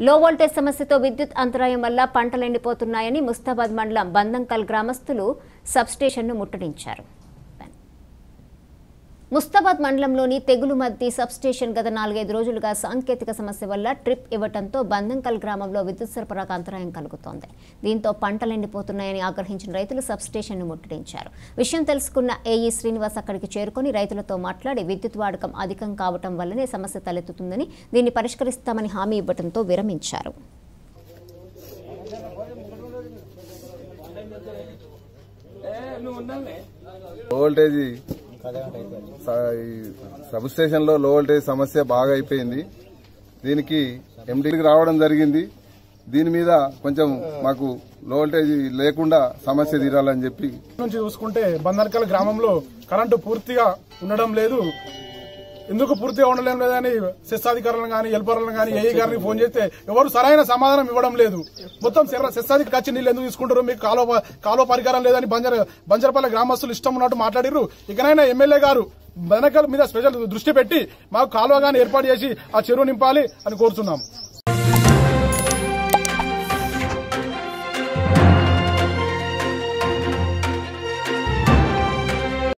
లో వోల్టేజ్ సమస్యతో విద్యుత్ అంతరాయం వల్ల పంటలు ఎండిపోతున్నాయని ముస్తాబాద్ మండలం బందంకల్ గ్రామస్తులు సబ్స్టేషన్ను ముట్టడించారు ముస్తాబాద్ మండలంలోని తెగులు మద్ది సబ్స్టేషన్ గత నాలుగైదు రోజులుగా సాంకేతిక సమస్య వల్ల ట్రిప్ ఇవ్వడంతో బందంకల్ గ్రామంలో విద్యుత్ సరఫరాకు అంతరాయం కలుగుతోంది దీంతో పంటలు ఎండిపోతున్నాయని ఆగ్రహించిన రైతులు సబ్స్టేషన్ను ముట్టడించారు విషయం తెలుసుకున్న ఏఈ శ్రీనివాస్ అక్కడికి చేరుకొని రైతులతో మాట్లాడి విద్యుత్ వాడకం అధికం కావటం వల్లనే సమస్య తలెత్తుతుందని దీన్ని పరిష్కరిస్తామని హామీ ఇవ్వడంతో విరమించారు లో వోల్టేజ్ స- ఈ సబ్ స్టేషన్ లో లో వోల్టేజ్ సమస్య బాగా అయిపోయింది దీనికి ఎండీకి రావడం జరిగింది దీని మీద కొంచెం మాకు లో వోల్టేజ్ లేకుండా సమస్య తీరాలని చెప్పి నుంచి చూసుకుంటే బందర్కల్ గ్రామంలో కరెంటు పూర్తిగా ఉండడం లేదు ఎందుకు పూర్తిగా ఉండలేం లేదని సెస్ అధికారులను కానీ హెల్పర్లను కానీ ఏఈ గారిని ఫోన్ చేస్తే ఎవరు సరైన సమాధానం ఇవ్వడం లేదు మొత్తం సెస్ అధికారి వచ్చి నీళ్ళు ఎందుకు తీసుకుంటారు మీకు కాలువ కాలువ పరికరం లేదని బంజర్ బంజరపల్లి గ్రామస్తులు ఇష్టం ఉన్నట్టు మాట్లాడిర్రు ఇకనైనా ఎమ్మెల్యే గారు బనకల్ మీద స్పెషల్ దృష్టి పెట్టి మాకు కాలువ గాని ఏర్పాటు చేసి ఆ చెరువు నింపాలి అని కోరుతున్నాం